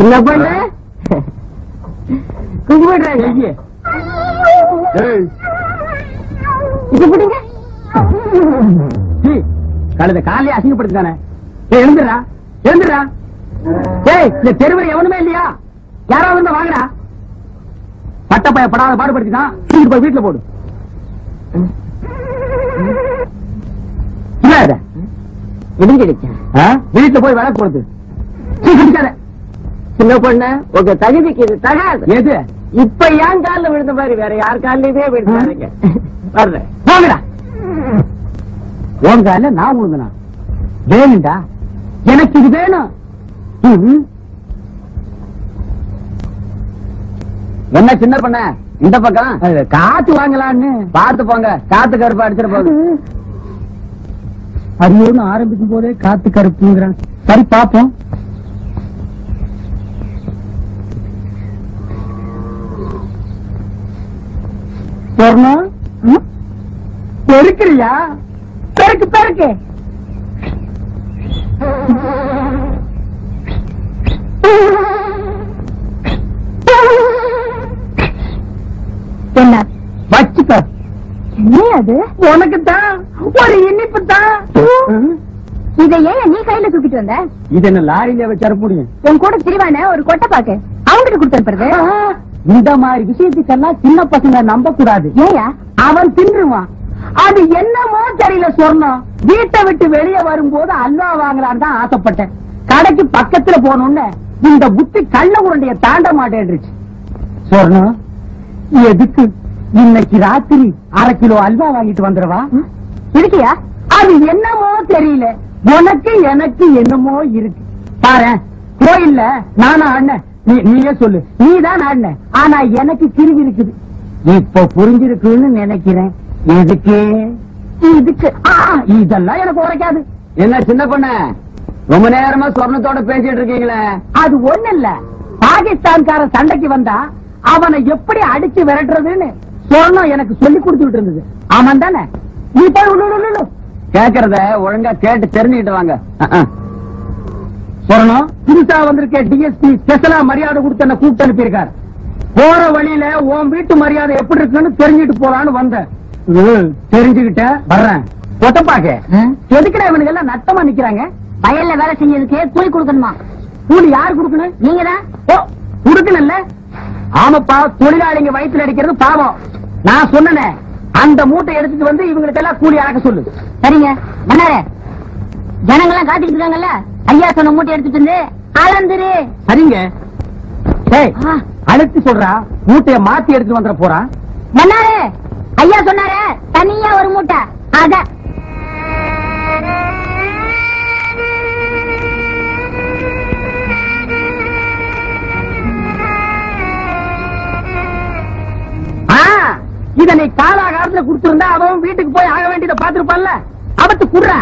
என்ன பண்ண கும்பிடுறாங்க இது பிடிங்க கழுத காலையே அசிங்கப்படுத்தானே ஏய் எழுந்துடா எழுந்துடா ஏய் இந்த தெருவில் எவனுமே இல்லையா யாராவது வந்து வாங்கடா பட்டப்பைய படாத பாடுபடுத்திதான் தூக்கிட்டு போய் வீட்டுல போடு என்ன இது? இடிஞ்சிடுச்சா ஆ? வீட்டுல போய் விளக்கு போடுது சீ, குடிக்காத. சின்ன பொண்ணு உங்க தகுதிக்கு இது தகாது எது இப்ப ஏன் கால்ல விழுந்த மாதிரி வேற யார் கால்லயுமே விழுந்தாருங்க வர்றேன் வாங்கடா உன் கால நான் உழுந்தனா வேணும்டா எனக்கு இது வேணும் ம். என்ன சின்ன பண்ண இந்த பக்கம் காத்து வாங்கலான்னு பார்த்து போங்க காத்து கருப்பு அடிச்சிட போகுது அரியோன்னு ஆரம்பிக்கும் போதே காத்து கருப்புங்கிறான் சரி பாப்போம் சொர்ணம் பெருக்கிறியா பெருக்கு பெருக்கு என்ன வச்சுக்க என்ன அது உனக்கு தான் ஒரு இனிப்பு தான் இதை ஏன் நீ கையில தூக்கிட்டு வந்த இது என்ன லாரியில வச்சு முடியும் உன் கூட திரிவான ஒரு கொட்டை பாக்கு அவங்கிட்ட கொடுத்து அனுப்புறது இந்த மாதிரி விஷயத்துக்கெல்லாம் சின்ன பசங்க நம்ப கூடாது ஏயா அவன் தின்றுவான் அது என்னமோ தெரியல சொர்ணம் வீட்டை விட்டு வெளியே வரும்போது அல்வா வாங்கலான்னு தான் ஆசைப்பட்டேன் கடைக்கு பக்கத்துல போனோன்னு இந்த புத்தி கள்ள உருண்டைய தாண்ட மாட்டேன்றுச்சு சொர்ணம் எதுக்கு இன்னைக்கு ராத்திரி அரை கிலோ அல்வா வாங்கிட்டு வந்துடவா இருக்கியா அது என்னமோ தெரியல உனக்கு எனக்கு என்னமோ இருக்கு பாரு கோயில்ல நானா ஆடினேன் நீ நீயே சொல்லு நீதான் ஆடின ஆனா எனக்கு கிருவி இருக்குது இப்ப புரிஞ்சிருக்குன்னு நினைக்கிறேன் எதுக்கு இதுக்கு ஆ, இதெல்லாம் எனக்கு உரைக்காது என்ன சின்ன பொண்ணு ரொம்ப நேரமா சொர்ணத்தோட பேசிட்டு இருக்கீங்களே அது ஒண்ணு இல்ல பாகிஸ்தான்காரன் சண்டைக்கு வந்தா அவனை எப்படி அடிச்சு விரட்டுறதுன்னு சொர்ணம் எனக்கு சொல்லி கொடுத்துட்டு இருந்தது அவன் தானே நீ போய் உள்ள, உள்ள, உள்ள. கேக்குறத ஒழுங்கா கேட்டு தெரிஞ்சுக்கிட்டு வாங்க அஹ், அஹ். சொல்லணும் புதுசா வந்திருக்க டிஎஸ்பி ஸ்பெஷலா மரியாதை கொடுத்து என்ன கூப்பிட்டு அனுப்பியிருக்காரு போற வழியில உன் வீட்டு மரியாதை எப்படி இருக்குன்னு தெரிஞ்சுட்டு போலான்னு வந்தேன் ம், தெரிஞ்சுக்கிட்டேன் வர்றேன் ஒட்டப்பாக்க எதுக்குடா இவனுங்க எல்லாம் நட்டமா நிக்கிறாங்க வயல்ல வேலை செஞ்சதுக்கு கூலி கொடுக்கணுமா கூலி யார் கொடுக்கணும் நீங்க தான் ஓ கொடுக்கணும்ல ஆமாப்பா தொழிலாளிங்க வயித்துல அடிக்கிறது பாவம் நான் சொன்னனே அந்த மூட்டை எடுத்துட்டு வந்து இவங்களுக்கு எல்லாம் கூலி அடக்க சொல்லு சரிங்க மன்னாரே ஜனங்கெல்லாம் காத்துக்கிட்டு இருக்காங்கல்ல ஐயா சொன்ன மூட்டை எடுத்துட்டு வந்து அளந்துரு சரிங்க டேய் ஆ. அழுத்தி சொல்றா மூட்டைய மாத்தி எடுத்துட்டு வந்துட போறான் மன்னாரே ஐயா சொன்னாரே தனியா ஒரு மூட்டை அத ஆ, இத நீ காலாகாலத்துல குடுத்திருந்தா அவன் வீட்டுக்கு போய் ஆக வேண்டியதை பாத்துருப்பான்ல அவத்து குடுறா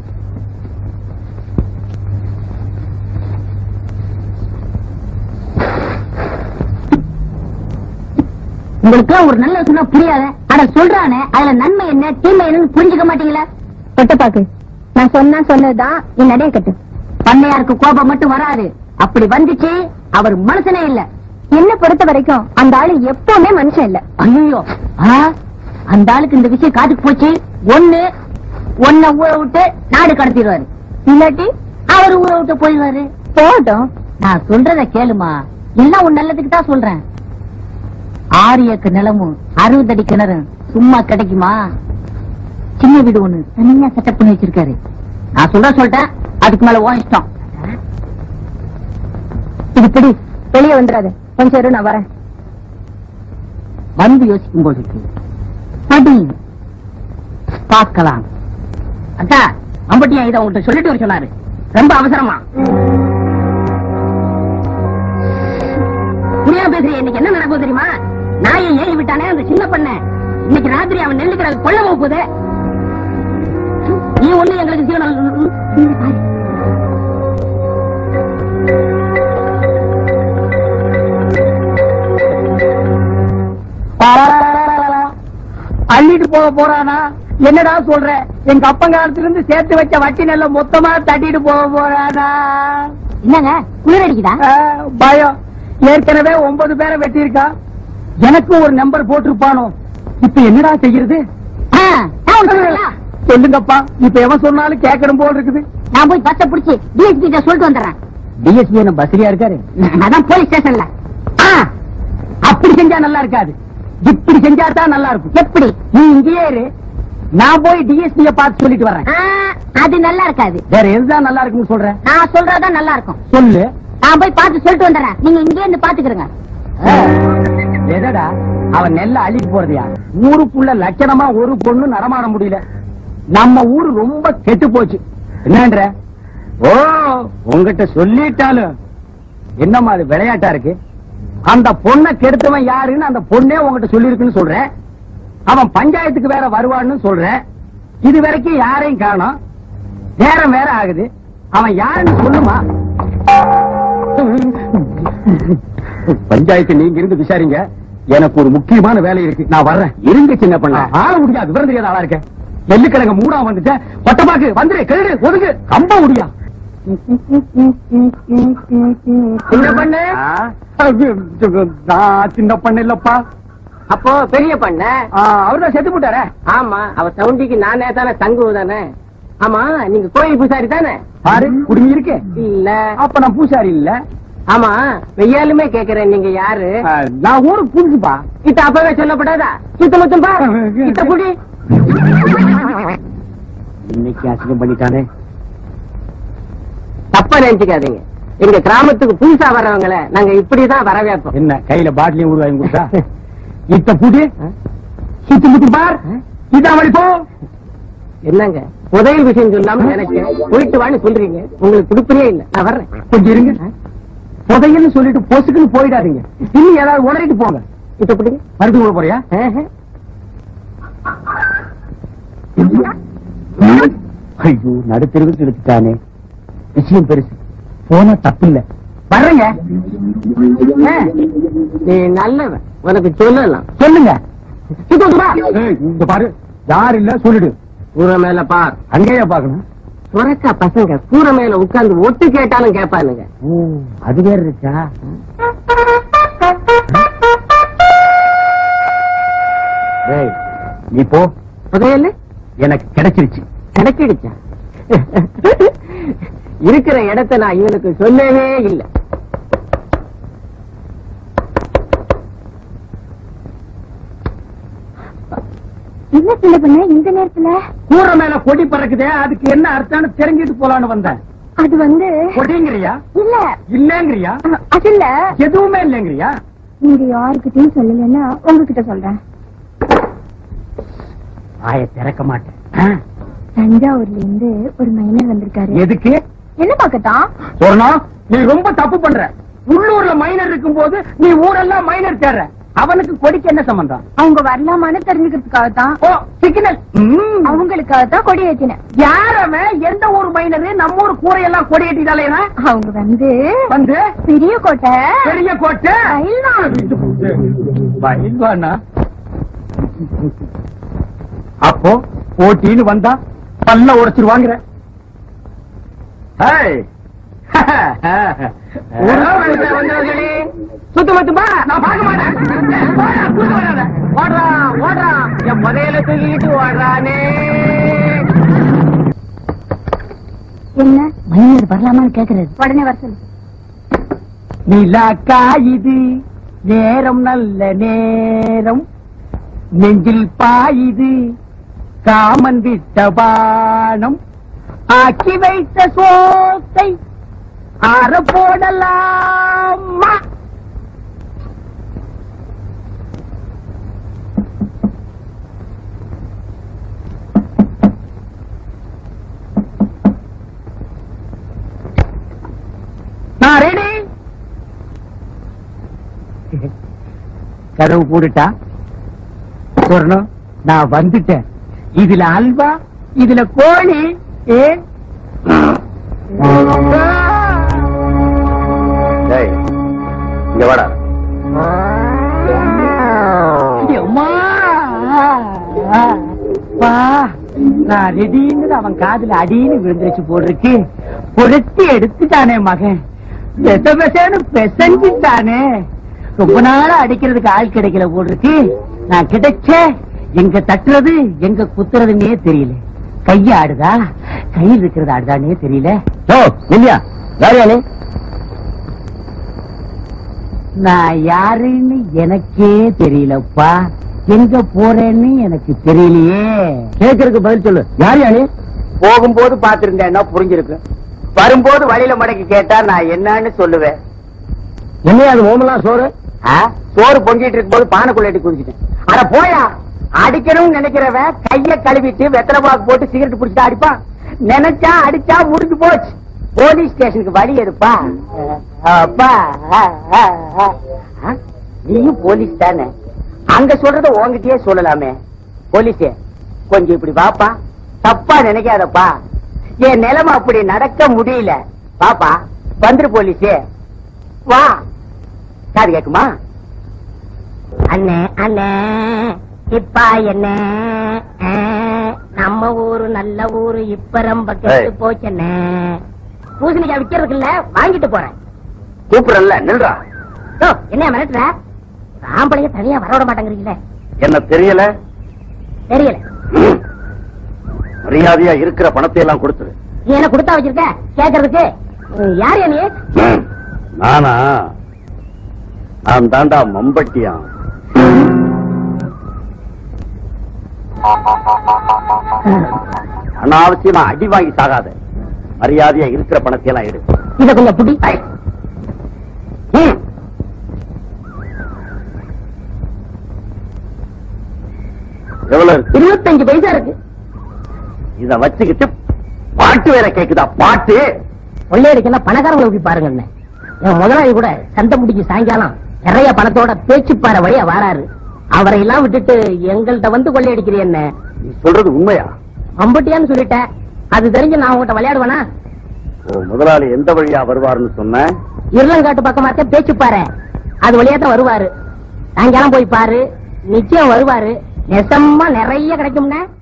உங்களுக்கு ஒரு நல்ல சொன்னா புரியாத அட சொல்றானே அதுல நன்மை என்ன தீமை என்னன்னு புரிஞ்சுக்க மாட்டீங்களா தொட்ட பாக்கு நான் சொன்னா சொன்னதுதான் நீ நடைய கட்டு பண்ணையாருக்கு கோபம் மட்டும் வராது அப்படி வந்துச்சு அவர் மனுஷனே இல்ல என்ன பொறுத்த வரைக்கும் அந்த ஆளு எப்பவுமே மனுஷன் இல்ல ஐயோ அந்த ஆளுக்கு இந்த விஷயம் காட்டுக்கு போச்சு ஒண்ணு ஒன்ன ஊரை விட்டு நாடு கடத்திடுவாரு இல்லாட்டி அவர் ஊரை விட்டு போயிடுவாரு போகட்டும் நான் சொல்றத கேளுமா எல்லாம் உன் நல்லதுக்கு தான் சொல்றேன் ஆறு ஏக்கர் நிலமும் அறுபது அடி கிணறும் சும்மா கிடைக்குமா சின்ன வீடு ஒண்ணு தனியா செட்டப் பண்ணி வச்சிருக்காரு நான் சொல்ற சொல்லிட்டேன் அதுக்கு மேல ஓ இஷ்டம் இது பிடி வெளியே வந்துடாது கொஞ்சம் இரு நான் வரேன் வந்து யோசிக்கும் போது இருக்கு. படி பார்க்கலாம் அக்கா அம்பட்டியா இதை உங்கள்கிட்ட சொல்லிட்டு வர சொன்னாரு ரொம்ப அவசரமா புரியாம பேசுறிய இன்னைக்கு என்ன நடக்கும் தெரியுமா நாயை ஏறி விட்டானே அந்த சின்ன பண்ண இன்னைக்கு ராத்திரி அவன் நெல்லுக்கிற கொல்ல போக போகுது நீ ஒண்ணு எங்களுக்கு ஜீவனம் அள்ளிட்டு போக போறானா என்னடா சொல்ற எங்க அப்பங்காலத்துல இருந்து சேர்த்து வச்ச வட்டி நெல்ல மொத்தமா தட்டிட்டு போக போறானா என்னங்க குளிர் அடிக்குதா ஆ, பயம் ஏற்கனவே ஒன்பது பேரை வெட்டியிருக்கா எனக்கும் ஒரு நம்பர் போட்டிருப்பானோ இப்ப என்னடா செய்யறது ஆ, நான் ஒண்ணு சொல்லட்டா? சொல்லுங்கப்பா இப்ப எவன் சொன்னாலும் கேட்கணும் போல் இருக்குது நான் போய் பஸ்ஸ புடிச்சு டிஎஸ்பி கிட்ட சொல்லிட்டு வந்துடுறேன் டிஎஸ்பி என்ன பஸ்ரியா இருக்காரு அதான் போலீஸ் ஸ்டேஷன்ல ஆ, அப்படி செஞ்சா நல்லா இருக்காது இப்படி செஞ்சா தான் நல்லா இருக்கும் எப்படி நீ இங்கேயே இரு நான் போய் டிஎஸ்பிய பார்த்து சொல்லிட்டு வரேன் ஆ, அது நல்லா இருக்காது வேற எதுதான் நல்லா இருக்குன்னு சொல்றேன் நான் சொல்றதுதான் நல்லா இருக்கும் சொல்லு நான் போய் பார்த்து சொல்லிட்டு வந்துடுறேன் நீங்க இங்கே இருந்து பாத்துக்கிறங்க ஆ, எதடா அவன் நெல்ல அள்ளிட்டு போறதையா ஊருக்குள்ள லட்சணமா ஒரு பொண்ணு நடமாட முடியல நம்ம ஊரு ரொம்ப கெட்டு போச்சு என்னன்ற ஓ உங்ககிட்ட சொல்லிட்டாலும் என்னம்மா அது விளையாட்டா இருக்கு அந்த பொண்ணை கெடுத்தவன் யாருன்னு அந்த பொண்ணே உங்ககிட்ட சொல்லிருக்குன்னு சொல்றேன் அவன் பஞ்சாயத்துக்கு வேற வருவான்னு சொல்றேன் இது வரைக்கும் யாரையும் காணோம் நேரம் வேற ஆகுது அவன் யாருன்னு சொல்லுமா பஞ்சாயத்து நீங்க இருந்து விசாரிங்க எனக்கு ஒரு முக்கியமான வேலை இருக்கு நான் வர்றேன் இருங்க சின்ன பண்ண ஆள முடியாது விவரம் தெரியாத ஆளா இருக்கேன் நெல்லுக்கிழங்க மூடா வந்துட்டேன் பட்டப்பாக்கு வந்துரு கழுடு ஒதுங்கு கம்ப முடியா சின்ன பண்ணு நான் சின்ன பண்ண இல்லப்பா அப்போ பெரிய பண்ண அவர்தான் செத்து போட்டாரே ஆமா அவ சவுண்டிக்கு நானே தானே தங்கு தானே ஆமா நீங்க கோயில் பூசாரி தானே பாரு குடுமி இருக்கே இல்ல அப்ப நான் பூசாரி இல்ல ஆமா வெய்யாலுமே கேக்குறேன் நீங்க யாரு ஆ, நான் ஊருக்கு புரிஞ்சுப்பா இத்த அப்பவே சொல்லப்படாதா சுத்த முத்தம் பா இத்த புடி இன்னைக்கு அசிங்கம் பண்ணிட்டானே தப்பா நினைச்சுக்காதீங்க எங்க கிராமத்துக்கு புதுசா வர்றவங்கள நாங்க இப்படிதான் வரவேற்போம் என்ன கையில பாட்டிலையும் ஊர் வாங்கி கொடுத்தா இத்த புடி சுத்தி முத்தி பார் இதான் வழி போ என்னங்க புதையல் விஷயம் சொல்லாம நினைச்சேன் போயிட்டு வான்னு சொல்றீங்க உங்களுக்கு துடுப்புறே இல்ல நான் வர்றேன் கொஞ்சம் இருங்க புதையல்னு சொல்லிட்டு பொசுக்குன்னு போயிடாதீங்க இன்னும் ஏதாவது உளறிட்டு போங்க இத்த புடிங்க மறுபடியும் விட போறியா ஆஹா. ஐயோ நடுத்தெருவுக்கு எடுத்துட்டானே விஷயம் பெருசு போனா தப்பில்ல வர்றேங்க ஆ, நீ நல்லவன் உனக்கு சொல்லலாம் சொல்லுங்க சுத்த முத்தம் பா. ஏய், இங்க பாரு யார் இல்ல சொல்லிடு கூரை மேல பார் அங்கேயே பாக்கணும் சுரக்கா பசங்க கூரை மேல உட்கார்ந்து ஒட்டு கேட்டாலும் கேட்பானுங்க ஓ அது வேற இருக்கா ஏய், நீ போ புதையல் எனக்கு கிடைச்சிருச்சு கிடைச்சிடுச்சா இருக்கிற இடத்தை நான் இவனுக்கு சொல்லவே இல்லை என்ன சின்ன பண்ண இந்த நேரத்துல கூரை மேல கொடி பறக்குதே அதுக்கு என்ன அர்த்தம்னு தெரிஞ்சிட்டு போலான்னு வந்தேன் அது வந்து கொடிங்கிறியா இல்ல இல்லங்கிறியா அது இல்ல எதுவுமே இல்லங்கிறியா நீங்க யாருக்கிட்டையும் சொல்லலன்னா உங்ககிட்ட சொல்றேன் வாய திறக்க மாட்டேன் ஆ, தஞ்சாவூர்ல இருந்து ஒரு மைனர் வந்திருக்காரு எதுக்கு என்ன பாக்கத்தான் சொன்னா நீ ரொம்ப தப்பு பண்ற உள்ளூர்ல மைனர் இருக்கும் போது நீ ஊரெல்லாம் மைனர் தேர்ற அவனுக்கு கொடிக்கு என்ன சம்பந்தம் அவங்க வரலாமான்னு தெரிஞ்சுக்கிறதுக்காக தான் ஓ சிக்னல் அவங்களுக்காக தான் கொடி ஏத்தினேன் யாரவன் எந்த ஊர் மைனரு நம்ம ஊர் கூரையெல்லாம் கொடி கட்டிட்டாலே அவங்க வந்து வந்து பெரிய கோட்டை பெரிய கோட்டை பயில்வான். பயில்வானா அப்போ போட்டின்னு வந்தா பல்ல உடைச்சிருவாங்கிற ஏய். ஊருக்கு வந்தவர்களே, சுத்து முத்து பா நான் பார்க்க மாட்டேன் போடா, குறுக்க வராத. ஓடுறா ஓடுறா என் புதையல தூக்கிட்டு ஓடுறானே என்ன மைனர் வரலாமான்னு கேக்குறது உடனே வர சொல்லு நிலாக்கா இது நேரம் நல்ல நேரம் நெஞ்சில் பாயுது காமன் விட்ட பானம் ஆக்கி வைத்த சோத்தை ஆற போடலாமா நான் ரெடி கதவு போட்டுட்டா சொர்ணம் நான் வந்துட்டேன் இதுல அல்வா இதுல கோழி ஏ இங்க வாடா அம்மா. வா நான் ரெடின்னு அவன் காதுல அடின்னு விழுந்துருச்சு போட்டிருக்கு பொருத்தி எடுத்துட்டானே மகன் பெச பெசன்னு பெசஞ்சிட்டானே ரொம்ப நாளா அடிக்கிறதுக்கு ஆள் கிடைக்கல போல் இருக்கு நான் கிடைச்ச எங்க தட்டுறது எங்க குத்துறதுன்னே தெரியல கைய ஆடுதா கையில் இருக்கிறது ஆடுதானே தெரியல ஓ இல்லையா யார் நீ நான் யாருன்னு எனக்கே தெரியலப்பா எங்க போறேன்னு எனக்கு தெரியலையே கேட்கறதுக்கு பதில் சொல்லு யார் நீ போகும்போது பாத்திருந்தேன்னா புரிஞ்சிருக்கு வரும்போது வழியில மடக்கி கேட்டா நான் என்னன்னு சொல்லுவேன் என்னையா அது ஓமலாம் சோறு ஆ? சோறு பொங்கிட்டு இருக்கும்போது பானைக்குள்ள எட்டி குதிச்சிட்டேன் அட போயா அடிக்கணும்னு நினைக்கிறவன் கைய கழுவிட்டு வெத்தலை பாக்கு போட்டு சிகரெட் பிடிச்சிட்டு அடிப்பான் நினைச்சா அடிச்சா முடிஞ்சு போச்சு போலீஸ் ஸ்டேஷனுக்கு வழி எடுப்பா அப்பா ஆ, ஆ, ஆ. ஆ? நீயும் போலீஸ் தானே அங்க சொல்றத உன்கிட்டயே சொல்லலாமே போலீஸே கொஞ்சம் இப்படி வாப்பா தப்பா நினைக்காதப்பா என் நிலைமை அப்படி நடக்க முடியல பாப்பா வந்துரு போலீஸே வா காது கேக்குமா அண்ணே அண்ணே இப்பா என்ன ஆ, நம்ம ஊரு நல்ல ஊரு இப்ப ரொம்ப கெட்டு ஏய். போச்சண்ணே பூசணிக்காய் விக்கிறதுக்கு இல்ல வாங்கிட்டு போறேன் கூப்பிடல நில்றா ஓ, என்ன மிரட்டுற ஆம்பளைய தனியா வரவிட மாட்டேங்கிறீங்களே என்ன தெரியல தெரியல ம். மரியாதையா இருக்கிற பணத்தை எல்லாம் கொடுத்துரு நீ என்ன கொடுத்தா வச்சிருக்க கேக்குறதுக்கு உம், யார் நீ ம். நானா நான் தாண்டா மம்பட்டியா அனாவசியமா அடி வாங்கி சாகாத மரியாதையா இருக்கிற பணத்தை எல்லாம் எடு இத கொஞ்சம் புடி ம். எவ்வளவு இருக்கு இருபத்தஞ்சு பைசா இருக்கு இத வச்சுக்கிட்டு பாட்டு வேற கேக்குதா பாட்டு கொள்ளையடிக்கெல்லாம் பணக்காரங்களை போய் பாருங்க அண்ணே. என் முதலாளி கூட சந்தை முடிஞ்சு சாயங்காலம் நிறைய பணத்தோட பேச்சுப்பார வழியா வாராரு அவரை எல்லாம் விட்டுட்டு எங்கள்கிட்ட வந்து கொள்ளையடிக்கிறீ என்ன நீ சொல்றது உண்மையா அம்பட்டியான்னு சொல்லிட்டேன் அது தெரிஞ்சு நான் உங்ககிட்ட விளையாடுவேனா ஓ முதலாளி எந்த வழியா வருவாருன்னு சொன்ன இருளங்காட்டு பக்கமாத்த பேச்சுப்பாரு அது வழியா தான் வருவாரு சாயங்காலம் போய் பாரு நிச்சயம் வருவாரு நெசமா நிறைய கிடைக்கும்னா